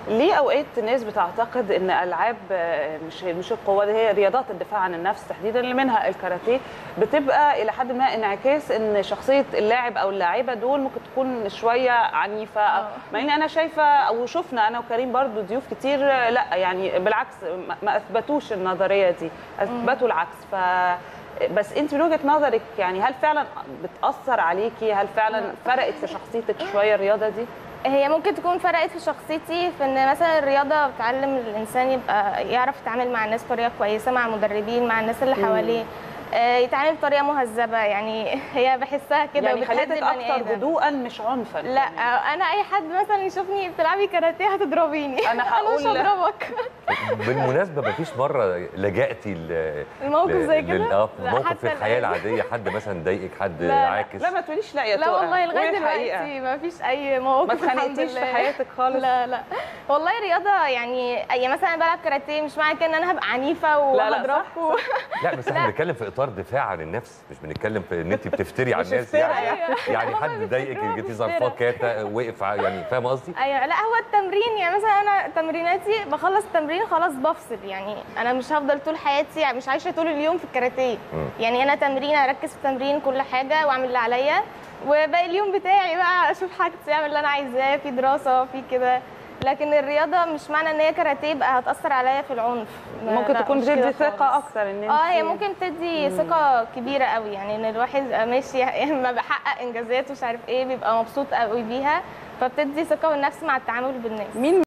ليه اوقات ناس بتعتقد ان العاب آه، مش مش القوه دي هي رياضات الدفاع عن النفس تحديدا اللي منها الكاراتيه بتبقى الى حد ما انعكاس ان شخصيه اللاعب او اللاعبه دول ممكن تكون شويه عنيفه أو- مع ان انا شايفه او شفنا انا وكريم برضو ضيوف كتير آه، لا يعني بالعكس ما- ما اثبتوش النظريه دي اثبتوا العكس ف بس انت من وجهه نظرك يعني هل فعلا بتاثر عليكي هل فعلا فرقت في شخصيتك شويه الرياضه دي هي ممكن تكون فرقت في شخصيتي في ان مثلا الرياضه بتعلم الانسان يبقى يعرف يتعامل مع الناس بطريقه كويسه مع المدربين مع الناس اللي حواليه آه، يتعامل بطريقه مهذبه يعني هي بحسها كده يعني وبتهدي خليتك البني اكتر آدم. هدوءا مش عنفا لا يعني. آه، انا اي حد مثلا يشوفني بتلعبي كاراتيه هتضربيني أنا مش هقول- هضربك بالمناسبه مفيش مره لجأتي ل الموقف ل- زي لل- كده اه لا، موقف حتى في الحياه الآن. العاديه حد مثلا ضايقك حد لا، لا. عاكس لا ما تقوليش لا يا لا تقى. والله لغايه قولي الحقيقة. دلوقتي ما فيش اي مواقف ما الحمد اتخانقتيش في لله. حياتك خالص لا لا والله رياضه يعني يعني مثلا بلعب كاراتيه مش معنى كده ان انا هبقى عنيفه لا، لا، صح، وهضربكم لا بس احنا بنتكلم في اطار دفاع عن النفس مش بنتكلم في ان انت بتفتري على مش الناس افتراء يعني يعني. يعني هما حد ضايقك بيفتروها جيتي بافتراء. ظرفاه كاتا وقف ع- يعني فاهم قصدي؟ ايوه لا هو التمرين يعني مثلا انا تمريناتي بخلص التمرين خلاص بفصل يعني انا مش هفضل طول حياتي يعني مش عايشه طول اليوم في الكاراتيه مم. يعني انا تمرين اركز في التمرين كل حاجه واعمل اللي عليا وباقي اليوم بتاعي بقى اشوف حاجتي اعمل اللي انا عايزاه في دراسه في كده لكن الرياضه مش معنى ان هي كاراتيه يبقى هتاثر عليا في العنف ما- ممكن لا، تكون مش كده بتدي ثقه خالص. اكتر ان انت اه هي ممكن تدي ثقه كبيره قوي يعني ان الواحد يبقى ماشي لما بحقق انجازات ومش عارف ايه بيبقى مبسوط قوي بيها فبتدي ثقه بالنفس مع التعامل بالناس مين